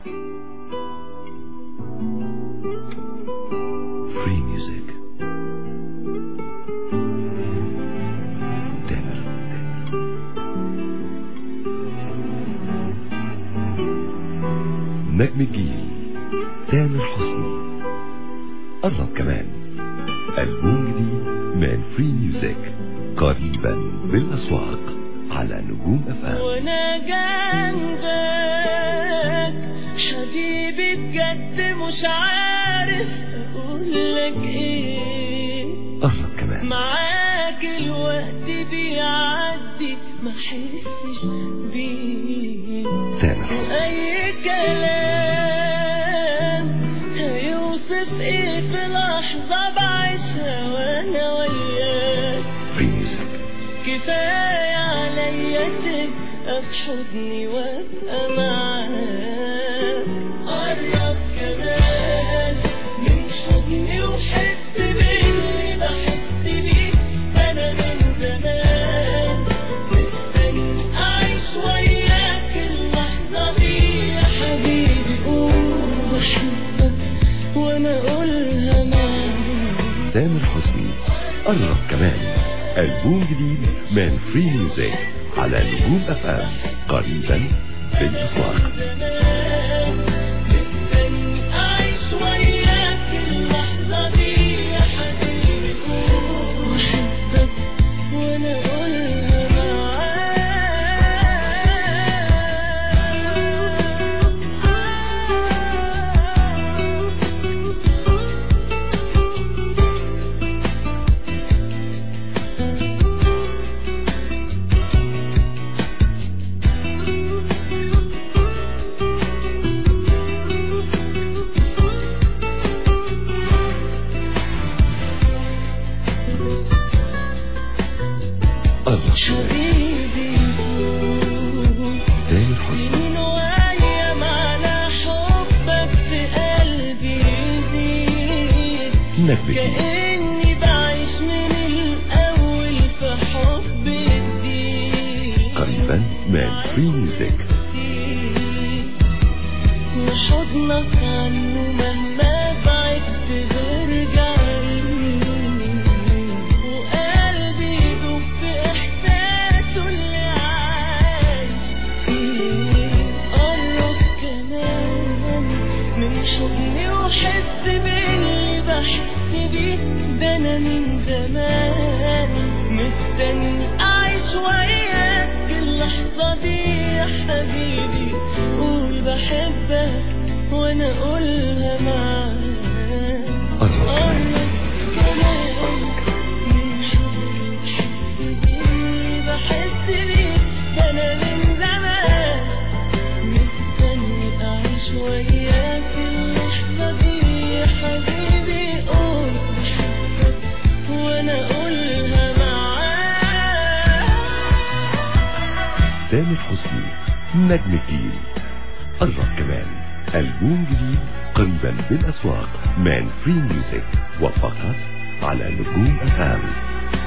فري ميوزك تامر نجم الجيل تامر حسني قرب كمان ألبوم جديد من فري ميوزك قريبا بالأسواق على نجوم أفهم وانا جنبك حبيبي بجد مش عارف اقول لك ايه قرب كمان معاك الوقت بيعدي ما حسش بيه تامر حسني اي كلام هيوصف ايه في لحظة بعيشها وانا وياك فري ميوزك كفاية عليا تبقى في حضني وابقى معاك قرب كمان من حضني وحس باللي بحس بيه انا من زمان مستني اعيش وياك اللحظة دي يا حبيبي قول بحبك وانا اقولها معاك تامر حسني قرب كمان ألبوم جديد من فري ميوزك على نجوم أفهم قريبا بالأسواق مستني أعيش وياك اللحظة دي يا حبيبي بحبك وأنا أقولها قرب حبيبي تامر حسني سنين وأيام على حبك في قلبي يزيد نجم الجيل كأني بعيش من الأول في حب جديد قريبا من فري ميوزك وحضنك عنه مهما بعدت برجع وقلبي يدوب في إحساسه اللي عايش فيه قرب كمان من حضني وحس باللي بحس بيه ده أنا من زمان مستني أعيش وياك اللحظة دي يا حبيبي قول بحبك وأنا أقولها معاك قرب كمان قرب كمان من حضني وحس باللي بحس بيه ده أنا من زمان مستني أعيش وياك اللحظة دي يا حبيبي قول بحبك وأنا أقولها معاك تامر حسني نجم الجيل قرب كمان ألبوم جديد قريبا بالأسواق من فري ميوزك وفقط على نجوم أفهم